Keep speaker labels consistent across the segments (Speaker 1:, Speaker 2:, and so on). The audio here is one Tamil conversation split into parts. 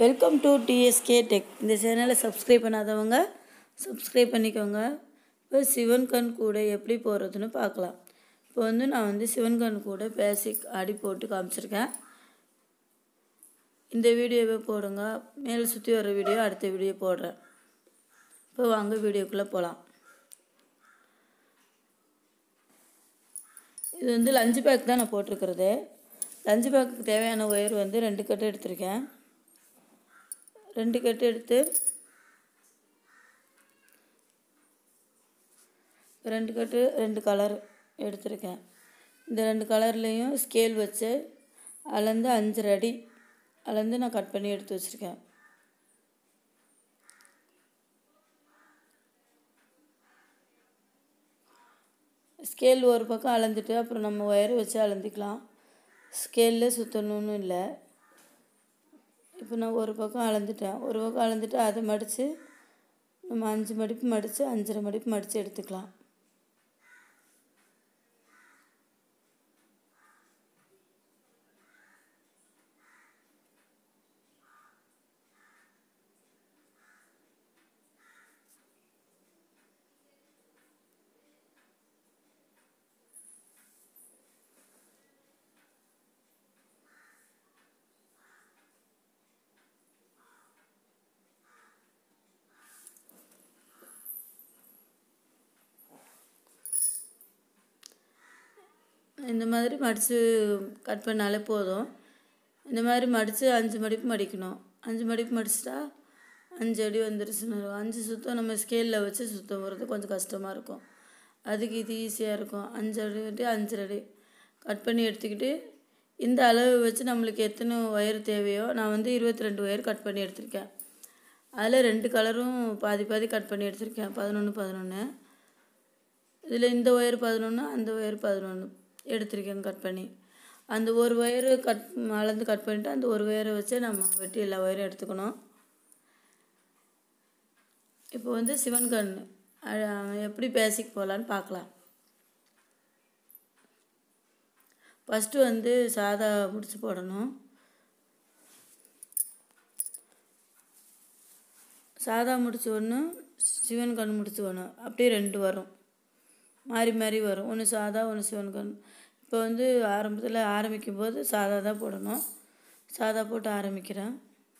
Speaker 1: வெல்கம் டு டிஎஸ்கே டெக் இந்த சேனலை சப்ஸ்கிரைப் பண்ணாதவங்க சப்ஸ்கிரைப் பண்ணிக்கோங்க இப்போ சிவன் கண் கூட எப்படி போடுறதுன்னு பார்க்கலாம் இப்போ வந்து நான் வந்து சிவன் கண் கூட பேசிக் அடி போட்டு காமிச்சிருக்கேன் இந்த வீடியோவை போடுங்க மேலே சுற்றி வர வீடியோ அடுத்த வீடியோ போடுறேன் இப்போ வாங்க வீடியோக்குள்ளே போகலாம் இது வந்து லஞ்சு பேக் தான் நான் போட்டிருக்கிறது லஞ்சு பேக்குக்கு தேவையான ஒயர் வந்து ரெண்டு கட்டு எடுத்திருக்கேன் ரெண்டு கட்டு எடுத்து ரெண்டு கட்டு ரெண்டு கலர் எடுத்திருக்கேன் இந்த ரெண்டு கலர்லேயும் ஸ்கேல் வச்சு அளந்து அஞ்சரை அடி அளந்து நான் கட் பண்ணி எடுத்து வச்சுருக்கேன் ஸ்கேல் ஒரு பக்கம் அளந்துட்டு அப்புறம் நம்ம ஒயர் வச்சு அளந்துக்கலாம் ஸ்கேலில் சுற்றணும்னு இல்லை இப்போ நான் ஒரு பக்கம் அளந்துட்டேன் ஒரு பக்கம் அளந்துட்டு அதை மடித்து நம்ம அஞ்சு மடிப்பு மடித்து அஞ்சரை மடிப்பு மடித்து எடுத்துக்கலாம் இந்த மாதிரி மடித்து கட் பண்ணாலே போதும் இந்த மாதிரி மடித்து அஞ்சு மடிப்பு மடிக்கணும் அஞ்சு மடிப்பு மடிச்சிட்டா அஞ்சு அடி வந்துருச்சுன்னு வரும் அஞ்சு சுத்தம் நம்ம ஸ்கேலில் வச்சு சுத்தம் வர்றது கொஞ்சம் கஷ்டமாக இருக்கும் அதுக்கு இது ஈஸியாக இருக்கும் அஞ்சு அடி விட்டு அஞ்சு அடி கட் பண்ணி எடுத்துக்கிட்டு இந்த அளவு வச்சு நம்மளுக்கு எத்தனை ஒயர் தேவையோ நான் வந்து இருபத்தி ரெண்டு ஒயர் கட் பண்ணி எடுத்திருக்கேன் அதில் ரெண்டு கலரும் பாதி பாதி கட் பண்ணி எடுத்திருக்கேன் பதினொன்று பதினொன்று இதில் இந்த ஒயர் பதினொன்று அந்த ஒயர் பதினொன்று எடுத்திருக்கேன் கட் பண்ணி அந்த ஒரு ஒயரு கட் அளந்து கட் பண்ணிவிட்டு அந்த ஒரு ஒயரை வச்சு நம்ம வெட்டி எல்லா ஒயரும் எடுத்துக்கணும் இப்போ வந்து சிவன் கண் எப்படி பேசிக் போகலான்னு பார்க்கலாம் ஃபஸ்ட்டு வந்து சாதா முடிச்சு போடணும் சாதா முடிச்சு ஒன்று சிவன் கண் முடிச்சு ஒன்று அப்படியே ரெண்டு வரும் மாறி மாறி வரும் ஒன்று சாதா ஒன்று சிவன் கண் இப்போ வந்து ஆரம்பத்தில் ஆரம்பிக்கும் போது சாதா தான் போடணும் சாதா போட்டு ஆரம்பிக்கிறேன்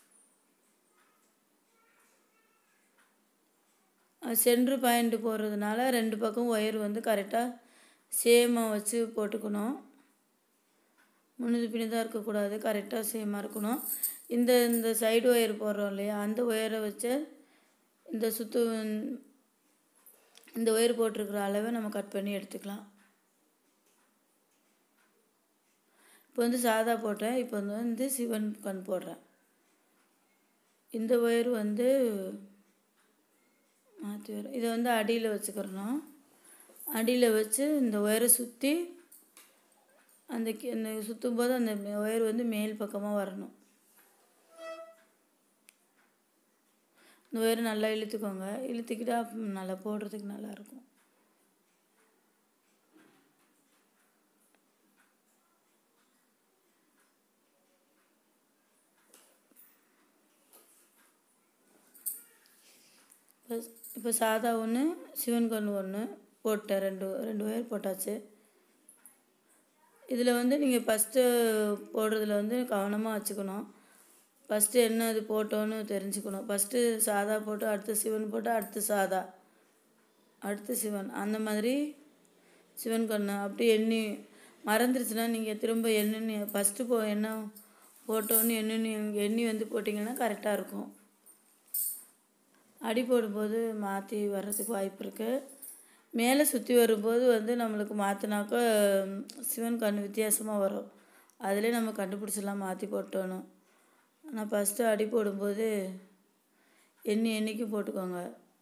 Speaker 1: சென்ட்ரு பாயிண்ட் போடுறதுனால ரெண்டு பக்கம் ஒயர் வந்து கரெக்டாக சேமாக வச்சு போட்டுக்கணும் முன்னது பின்னதாக இருக்கக்கூடாது கரெக்டாக சேமாக இருக்கணும் இந்த இந்த சைடு ஒயர் போடுறோம் இல்லையா அந்த ஒயரை வச்சு இந்த சுற்று இந்த ஒயர் போட்டிருக்கிற அளவை நம்ம கட் பண்ணி எடுத்துக்கலாம் இப்போ வந்து சாதா போட்டேன் இப்போ வந்து வந்து சிவன் கண் போடுறேன் இந்த ஒயர் வந்து மாற்றி வரும் இதை வந்து அடியில் வச்சுக்கிறணும் அடியில் வச்சு இந்த ஒயரை சுற்றி அந்த அந்த சுற்றும் போது அந்த ஒயர் வந்து மேல் பக்கமாக வரணும் இந்த ஒயர் நல்லா இழுத்துக்கோங்க இழுத்துக்கிட்டா நல்லா போடுறதுக்கு நல்லாயிருக்கும் இப்போ இப்போ சாதா ஒன்று சிவன் கண் ஒன்று போட்டேன் ரெண்டு ரெண்டு ஒயர் போட்டாச்சு இதில் வந்து நீங்கள் ஃபஸ்ட்டு போடுறதுல வந்து கவனமாக வச்சுக்கணும் ஃபஸ்ட்டு என்ன இது போட்டோன்னு தெரிஞ்சுக்கணும் ஃபஸ்ட்டு சாதா போட்டு அடுத்து சிவன் போட்டு அடுத்து சாதா அடுத்து சிவன் அந்த மாதிரி சிவன் கண்ணு அப்படி எண்ணி மறந்துருச்சுன்னா நீங்கள் திரும்ப எண்ணெய் ஃபஸ்ட்டு போ என்ன போட்டோன்னு எண்ணெய் எண்ணி வந்து போட்டிங்கன்னா கரெக்டாக இருக்கும் அடி போடும்போது மாற்றி வர்றதுக்கு வாய்ப்பு இருக்குது மேலே சுற்றி வரும்போது வந்து நம்மளுக்கு மாற்றினாக்கா சிவன் கண் வித்தியாசமாக வரும் அதிலே நம்ம கண்டுபிடிச்சிடலாம் மாற்றி போட்டோணும் ஆனால் ஃபஸ்ட்டு அடி போடும்போது எண்ணி எண்ணிக்கை போட்டுக்கோங்க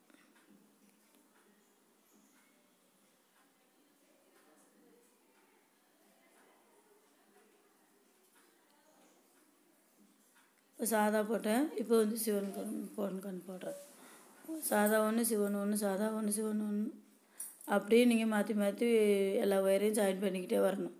Speaker 1: இப்போ சாதா போட்டேன் இப்போ வந்து சிவன் கண் பொன் கண் போடுறேன் சாதா ஒன்று சிவன் ஒன்று சாதா ஒன்று சிவன் ஒன்று அப்படியே நீங்கள் மாற்றி மாற்றி எல்லா ஒயரையும் ஜாயின் பண்ணிக்கிட்டே வரணும்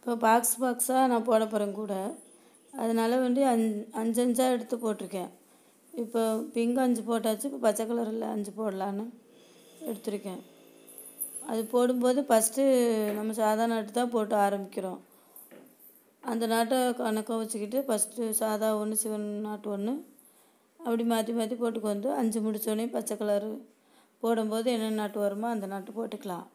Speaker 1: இப்போ பாக்ஸ் பாக்ஸாக நான் போட போகிறேன் கூட அதனால் வந்து அஞ் அஞ்சு அஞ்சாக எடுத்து போட்டிருக்கேன் இப்போ பிங்க் அஞ்சு போட்டாச்சு இப்போ பச்சை கலரில் அஞ்சு போடலான்னு எடுத்திருக்கேன் அது போடும்போது ஃபஸ்ட்டு நம்ம சாதா நாட்டு தான் போட்டு ஆரம்பிக்கிறோம் அந்த நாட்டை கணக்காக வச்சுக்கிட்டு ஃபஸ்ட்டு சாதா ஒன்று சிவன் நாட்டு ஒன்று அப்படி மாற்றி மாற்றி போட்டுக்கு வந்து அஞ்சு முடித்தோடனே பச்சை கலரு போடும்போது என்ன நாட்டு வருமோ அந்த நாட்டு போட்டுக்கலாம்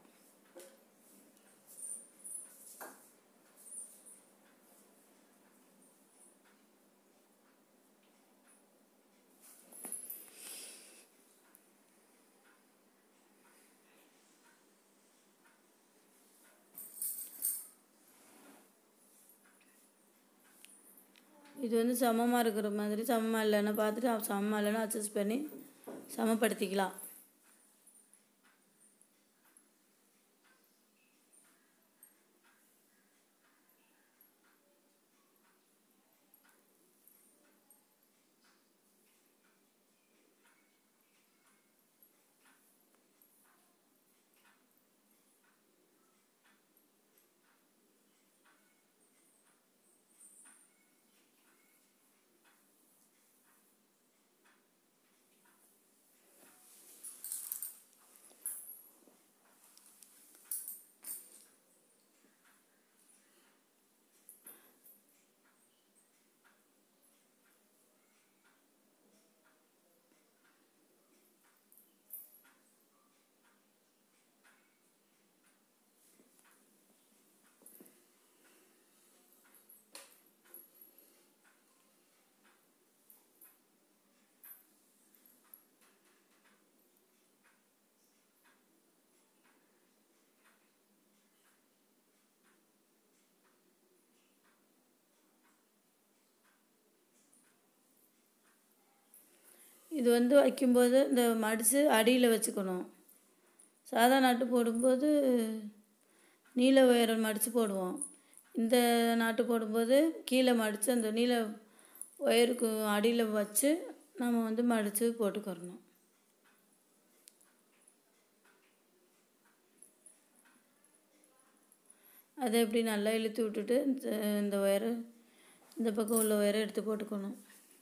Speaker 1: இது வந்து சமமாக இருக்கிற மாதிரி சமமாக இல்லைன்னு பார்த்துட்டு சமமாக இல்லைன்னா அட்ஜஸ்ட் பண்ணி சமப்படுத்திக்கலாம் இது வந்து வைக்கும்போது இந்த மடித்து அடியில் வச்சுக்கணும் சாதா நாட்டு போடும்போது நீல உயரம் மடித்து போடுவோம் இந்த நாட்டு போடும்போது கீழே மடித்து அந்த நீல ஒயருக்கு அடியில் வச்சு நம்ம வந்து மடித்து போட்டுக்கிறணும் அதை எப்படி நல்லா இழுத்து விட்டுட்டு இந்த இந்த ஒயரை இந்த பக்கம் உள்ள ஒயரை எடுத்து போட்டுக்கணும்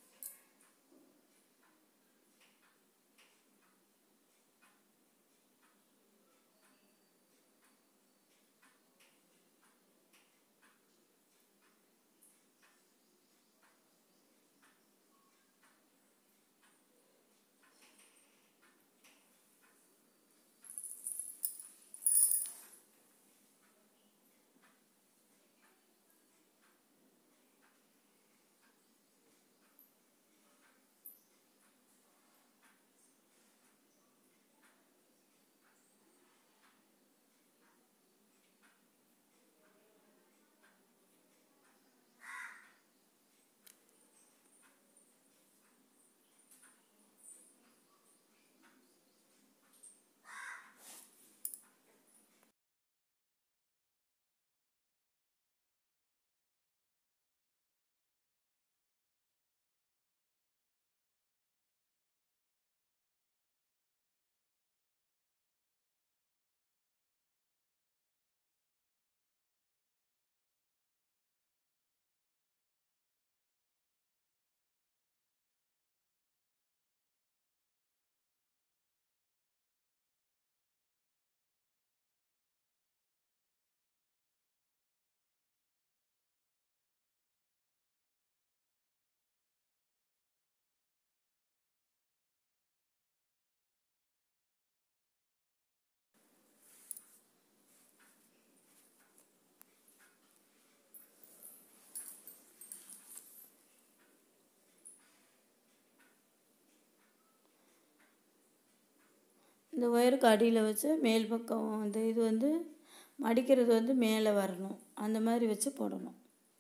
Speaker 1: இந்த ஒயருக்கு அடியில் வச்சு மேல் பக்கம் இந்த இது வந்து மடிக்கிறது வந்து மேலே வரணும் அந்த மாதிரி வச்சு போடணும்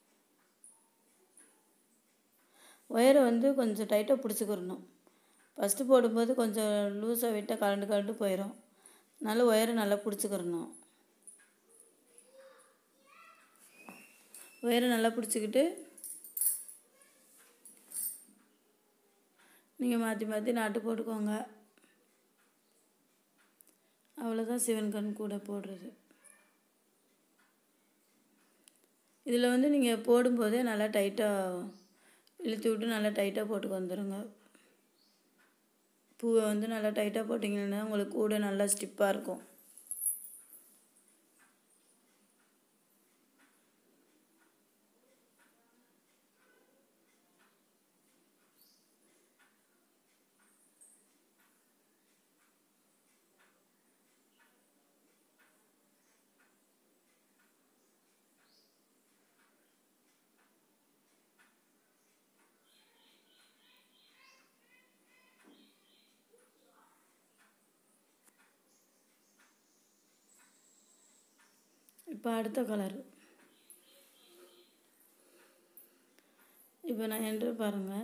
Speaker 1: ஒயரை வந்து கொஞ்சம் டைட்டாக பிடிச்சிக்கிறணும் ஃபஸ்ட்டு போடும்போது கொஞ்சம் லூஸாக விட்டால் கலண்டு கலண்டு போயிடும் அதனால் ஒயரை நல்லா பிடிச்சிக்கிறணும் ஒயரை நல்லா பிடிச்சிக்கிட்டு நீங்கள் மாற்றி மாற்றி நாட்டு போட்டுக்கோங்க அவ்வளோதான் சிவன் கண் கூட போடுறது இதில் வந்து நீங்கள் போடும்போதே நல்லா டைட்டாக இழுத்து விட்டு நல்லா டைட்டாக போட்டு வந்துடுங்க பூவை வந்து நல்லா டைட்டாக போட்டிங்கன்னா உங்களுக்கு கூட நல்லா ஸ்டிப்பாக இருக்கும் இப்போ அடுத்த கலர் இப்போ நான் என்று பாருங்கள்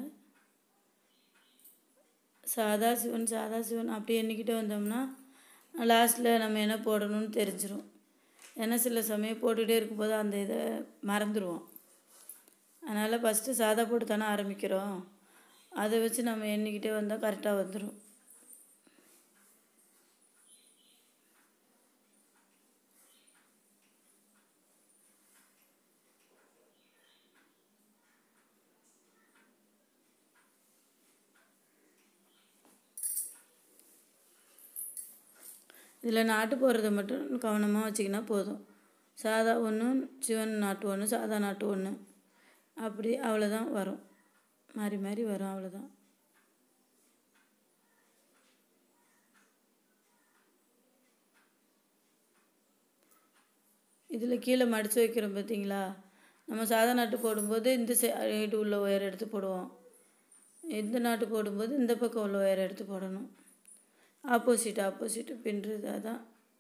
Speaker 1: சாதா சிவன் சாதா சிவன் அப்படி எண்ணிக்கிட்டே வந்தோம்னா லாஸ்ட்டில் நம்ம என்ன போடணும்னு தெரிஞ்சிடும் ஏன்னா சில சமயம் போட்டுகிட்டே இருக்கும்போது அந்த இதை மறந்துடுவோம் அதனால் ஃபஸ்ட்டு சாதா போட்டு தானே ஆரம்பிக்கிறோம் அதை வச்சு நம்ம எண்ணிக்கிட்டே வந்தால் கரெக்டாக வந்துடும் இதில் நாட்டு போடுறத மட்டும் கவனமாக வச்சிங்கன்னா போதும் சாதா ஒன்று சிவன் நாட்டு ஒன்று சாதா நாட்டு ஒன்று அப்படி அவ்வளோதான் வரும் மாறி மாறி வரும் அவ்வளோதான் இதில் கீழே மடித்து வைக்கிறோம் பார்த்தீங்களா நம்ம சாதா நாட்டு போடும்போது இந்த சைடு உள்ள ஒயர் எடுத்து போடுவோம் இந்த நாட்டு போடும்போது இந்த பக்கம் உள்ள ஒயர் எடுத்து போடணும் ஆப்போசிட் ஆப்போசிட் பின்னுறது அதான்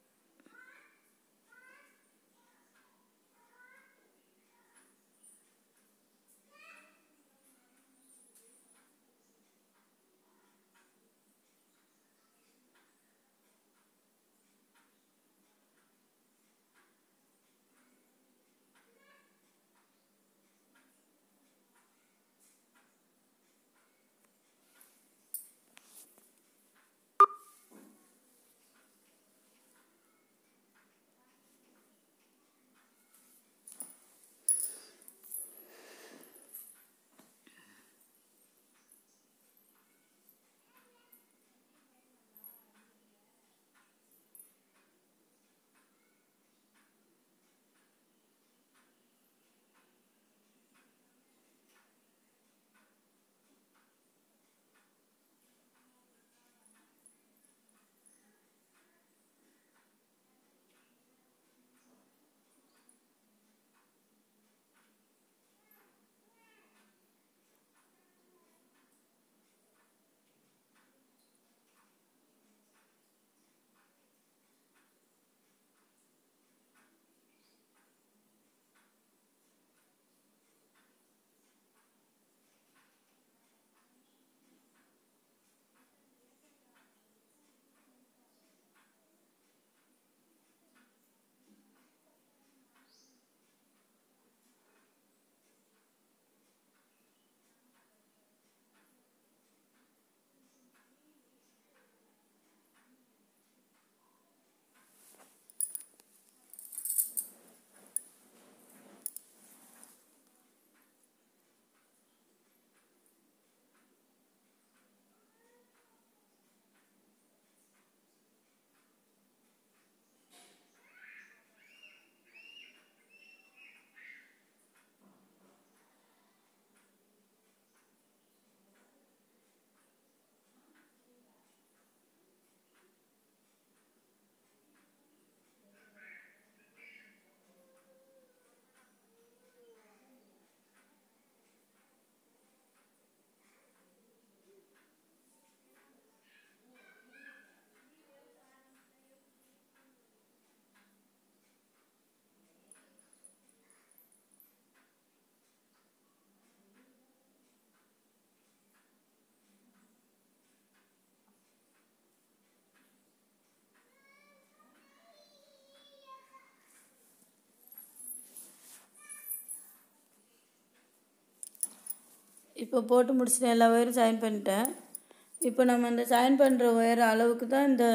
Speaker 1: இப்போ போட்டு முடிச்சுட்டு எல்லா ஒயரும் ஜாயின் பண்ணிட்டேன் இப்போ நம்ம இந்த ஜாயின் பண்ணுற ஒயர் அளவுக்கு தான் இந்த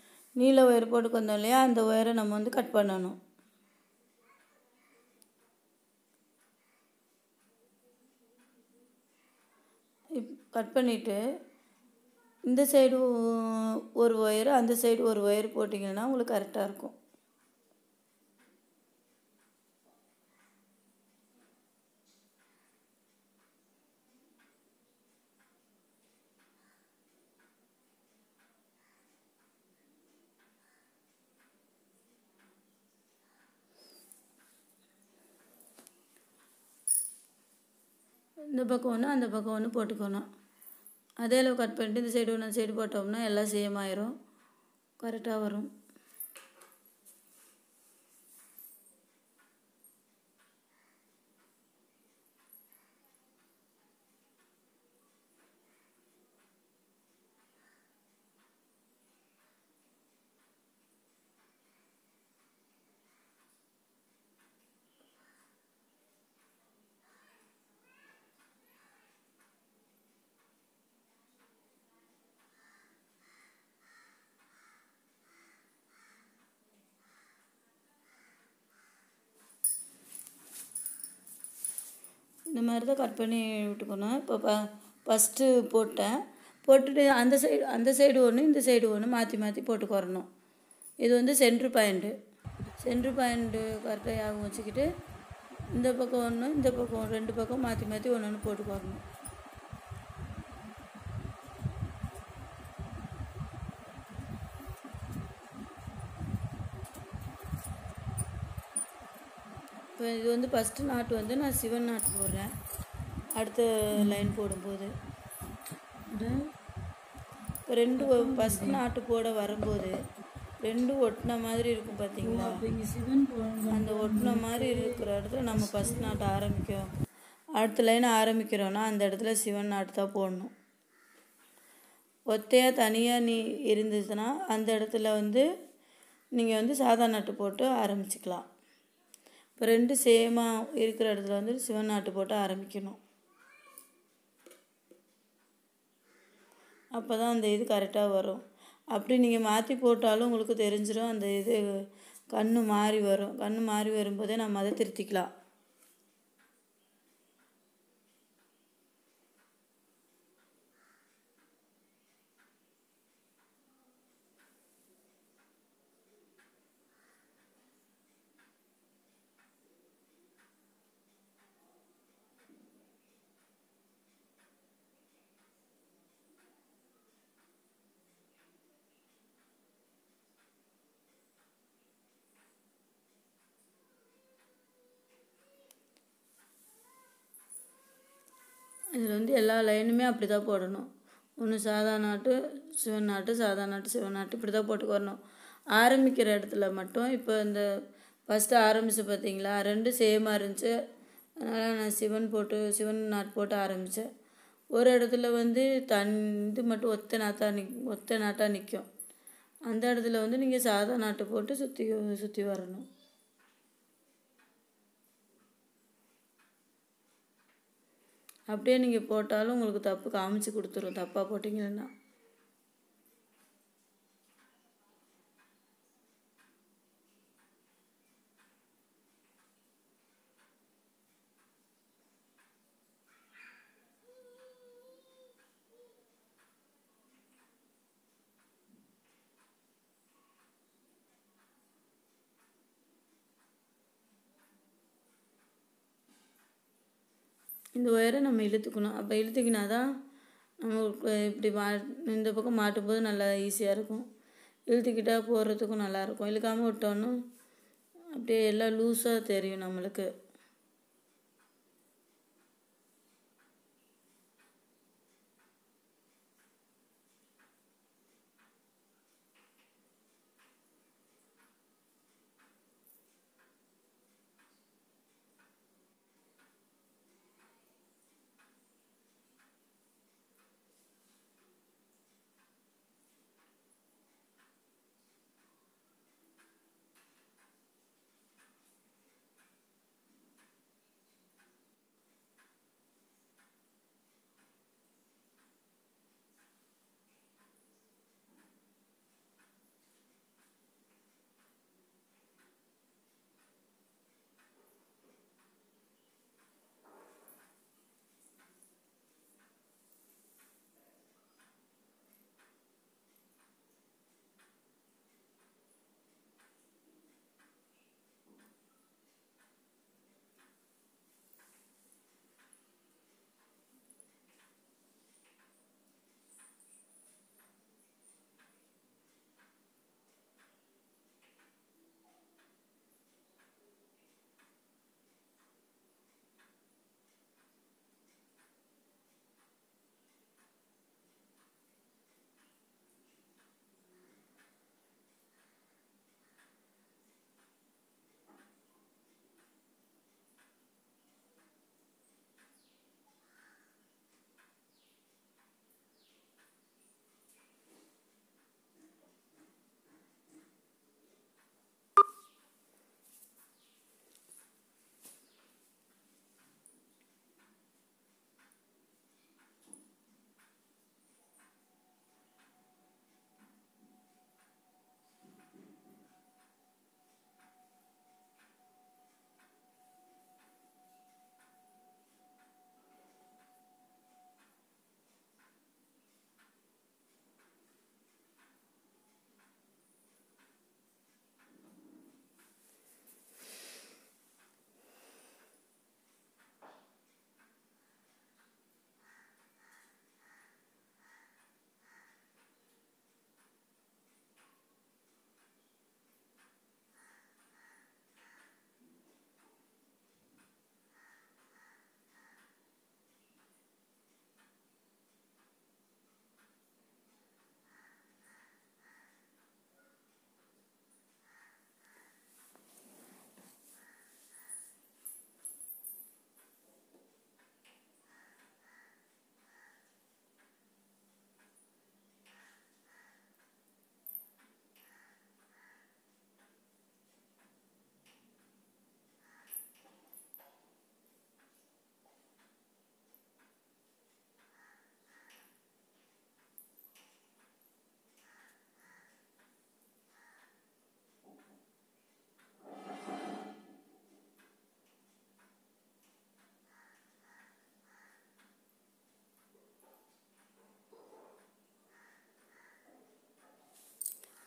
Speaker 1: நீல ஒயர் போட்டு வந்தோம் இல்லையா அந்த ஒயரை நம்ம வந்து கட் பண்ணணும் இப் கட் பண்ணிவிட்டு இந்த சைடு ஒரு ஒயரு அந்த சைடு ஒரு ஒயர் போட்டிங்கன்னா உங்களுக்கு கரெக்டாக இருக்கும் இந்த பக்கம் ஒன்று அந்த பக்கம் ஒன்று போட்டுக்கணும் அதே அளவு கட் பண்ணிட்டு இந்த சைடு ஒன்று அந்த சைடு போட்டோம்னா எல்லாம் சேம் ஆயிரும் கரெக்டாக வரும் இந்த மாதிரி தான் கட் பண்ணி விட்டுக்கணும் இப்போ ப ஃபஸ்ட்டு போட்டேன் போட்டுட்டு அந்த சைடு அந்த சைடு ஒன்று இந்த சைடு ஒன்று மாற்றி மாற்றி போட்டுக்கிறணும் இது வந்து சென்ட்ரு பாயிண்ட்டு சென்ட்ரு பாயிண்ட்டு கரெக்டாக ஞாபகம் வச்சுக்கிட்டு இந்த பக்கம் ஒன்று இந்த பக்கம் ஒன்று, ரெண்டு பக்கம் மாற்றி மாற்றி ஒன்று ஒன்று போட்டுக்கிறணும் இப்போ இது வந்து ஃபஸ்ட்டு நாட்டு வந்து நான் சிவன் நாட்டு போடுறேன் அடுத்த லைன் போடும்போது இப்போ ரெண்டு ஃபஸ்ட் நாட்டு போட வரும்போது ரெண்டும் ஒட்டின மாதிரி இருக்கும் பார்த்தீங்களா
Speaker 2: இங்கே சிவன் போகணும்
Speaker 1: அந்த ஒட்டின மாதிரி இருக்கிற இடத்துல நம்ம ஃபஸ்ட் நாட்டு ஆரம்பிக்கிறோம் அடுத்த லைன் ஆரம்பிக்கிறோன்னா அந்த இடத்துல சிவன் நாட்டு தான் போடணும் ஒத்தையாக தனியாக நீ இருந்துச்சுன்னா அந்த இடத்துல வந்து நீங்கள் வந்து சாதா நாட்டு போட்டு ஆரம்பிச்சுக்கலாம் இப்போ ரெண்டு சேமாக இருக்கிற இடத்துல வந்து சிவன் நாட்டு போட்டு ஆரம்பிக்கணும் அப்போ தான் அந்த இது கரெக்டாக வரும் அப்படி நீங்கள் மாற்றி போட்டாலும் உங்களுக்கு தெரிஞ்சிடும் அந்த இது கண்ணு மாறி வரும் கண்ணு மாறி வரும்போதே நம்ம அதை திருத்திக்கலாம் இதில் வந்து எல்லா லைனுமே அப்படி தான் போடணும் ஒன்று சாதா நாட்டு சிவன் நாட்டு சாதா நாட்டு சிவன் நாட்டு இப்படி தான் போட்டு வரணும் ஆரம்பிக்கிற இடத்துல மட்டும் இப்போ இந்த ஃபஸ்ட்டு ஆரம்பிச்சு பார்த்தீங்களா ரெண்டும் சேமாக இருந்துச்சு அதனால் நான் சிவன் போட்டு சிவன் நாட்டு போட்டு ஆரம்பித்தேன் ஒரு இடத்துல வந்து தன் இது மட்டும் ஒத்த நாத்தா நிக் ஒத்த நாட்டாக நிற்கும் அந்த இடத்துல வந்து நீங்கள் சாதா நாட்டு போட்டு சுற்றி சுற்றி வரணும் அப்படியே நீங்கள் போட்டாலும் உங்களுக்கு தப்பு காமிச்சு கொடுத்துரும் தப்பாக போட்டிங்கன்னா இந்த ஒயரை நம்ம இழுத்துக்கணும் அப்போ இழுத்துக்கினா தான் நமக்கு இப்படி மா இந்த பக்கம் மாட்டும்போது நல்லா ஈஸியாக இருக்கும் இழுத்துக்கிட்டா போடுறதுக்கும் நல்லாயிருக்கும் இழுக்காமல் விட்டோன்னா அப்படியே எல்லாம் லூஸாக தெரியும் நம்மளுக்கு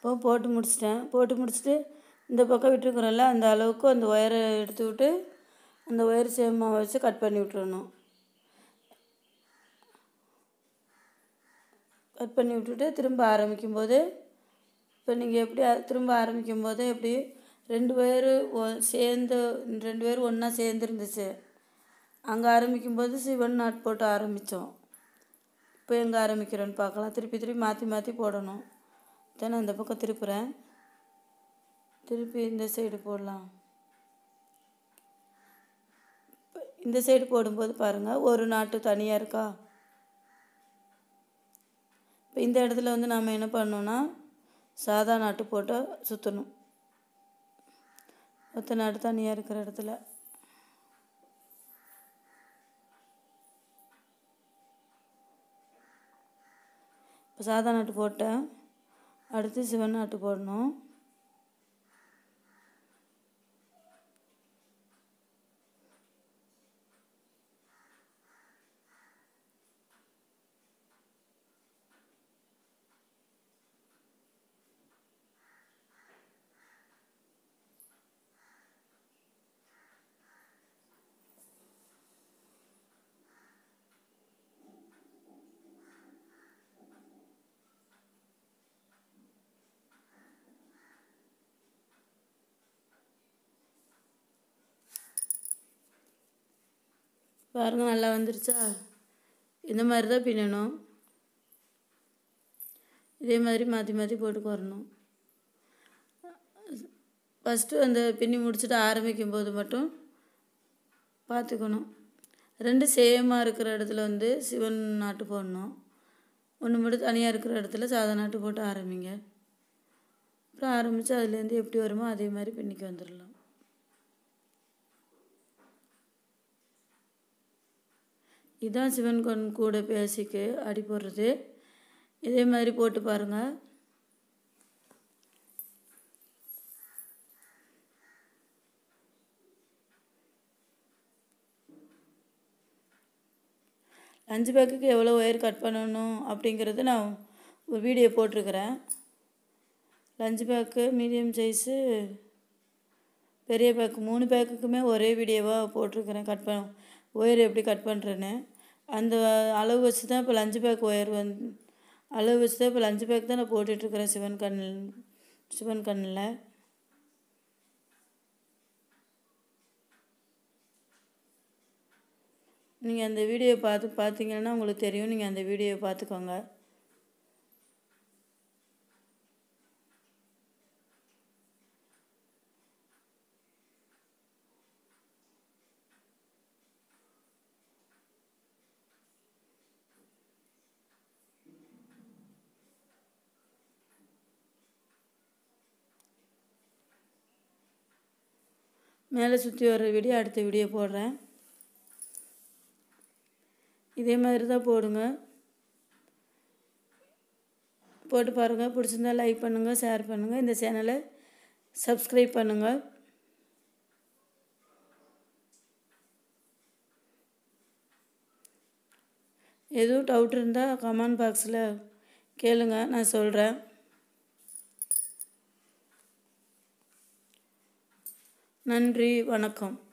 Speaker 1: இப்போ போட்டு முடிச்சிட்டேன் போட்டு முடிச்சுட்டு இந்த பக்கம் விட்டுருக்குறோம்ல அந்த அளவுக்கு அந்த ஒயரை எடுத்து விட்டு அந்த ஒயர் சேமாக வச்சு கட் பண்ணி விட்டுறணும் கட் பண்ணி விட்டுட்டு திரும்ப ஆரம்பிக்கும் போது இப்போ நீங்கள் எப்படி அ- திரும்ப ஆரம்பிக்கும் போது எப்படி ரெண்டு பேர் சேர்ந்து ரெண்டு பேர் ஒன்றா சேர்ந்து இருந்துச்சு அங்கே ஆரம்பிக்கும் போது சிவன் நாட் போட்டு ஆரம்பித்தோம் இப்போ எங்கே ஆரம்பிக்கிறோன்னு பார்க்கலாம் திருப்பி திருப்பி மாற்றி மாற்றி போடணும் தானே அந்த பக்கம் திருப்புறேன் திருப்பி இந்த சைடு போடலாம் இப்ப இந்த சைடு போடும்போது பாருங்கள் ஒரு நாட்டு தனியாக இருக்கா இப்போ இந்த இடத்துல வந்து நாம் என்ன பண்ணோன்னா சாதா நாட்டு போட்டு சுற்றணும் ஒத்த நாட்டு தனியாக இருக்கிற இடத்துல இப்போ சாதா நாட்டு போட்டேன் அடுத்து சிவன் நாட்டு போடணும் பாருங்க நல்லா வந்துருச்சா இந்த மாதிரி தான் பின்னணும் இதே மாதிரி மாற்றி மாற்றி போட்டு வரணும் ஃபஸ்ட்டு அந்த பின்னி முடிச்சுட்டு ஆரம்பிக்கும் போது மட்டும் பார்த்துக்கணும் ரெண்டு சேமாக இருக்கிற இடத்துல வந்து சிவன் நாட்டு போடணும் ஒன்று மட்டும் தனியாக இருக்கிற இடத்துல சாதா நாட்டு போட்டு ஆரம்பிங்க அப்புறம் ஆரம்பித்து அதுலேருந்து எப்படி வருமோ அதே மாதிரி பின்னிக்கு வந்துடலாம் இதான் சிவன் கண் கூட பேசிக்கு அடி போடுறது இதே மாதிரி போட்டு பாருங்கள் லஞ்ச் பேக்குக்கு எவ்வளோ ஒயர் கட் பண்ணணும் அப்படிங்கிறது நான் ஒரு வீடியோ போட்டிருக்கிறேன் லஞ்ச் பேக்கு மீடியம் சைஸு பெரிய பேக்கு மூணு பேக்குக்குமே ஒரே வீடியோவாக போட்டிருக்கிறேன் கட் பண்ண ஒயர் எப்படி கட் பண்ணுறேன்னு அந்த அளவு வச்சு தான் இப்போ லஞ்ச் பேக் ஒயர் வந்து அளவு வச்சு தான் இப்போ லஞ்ச் பேக் தான் நான் போட்டுட்ருக்கிறேன் சிவன் கண்ணில் சிவன் கண்ணில் நீங்கள் அந்த வீடியோ பார்த்து பார்த்தீங்கன்னா உங்களுக்கு தெரியும் நீங்கள் அந்த வீடியோவை பார்த்துக்கோங்க மேலே சுற்றி வர்ற வீடியோ அடுத்த வீடியோ போடுறேன் இதே மாதிரி தான் போடுங்க போட்டு பாருங்கள் பிடிச்சிருந்தா லைக் பண்ணுங்கள் ஷேர் பண்ணுங்கள் இந்த சேனலை சப்ஸ்கிரைப் பண்ணுங்கள் எதுவும் டவுட் இருந்தால் கமெண்ட் பாக்ஸில் கேளுங்க நான் சொல்கிறேன் நன்றி வணக்கம்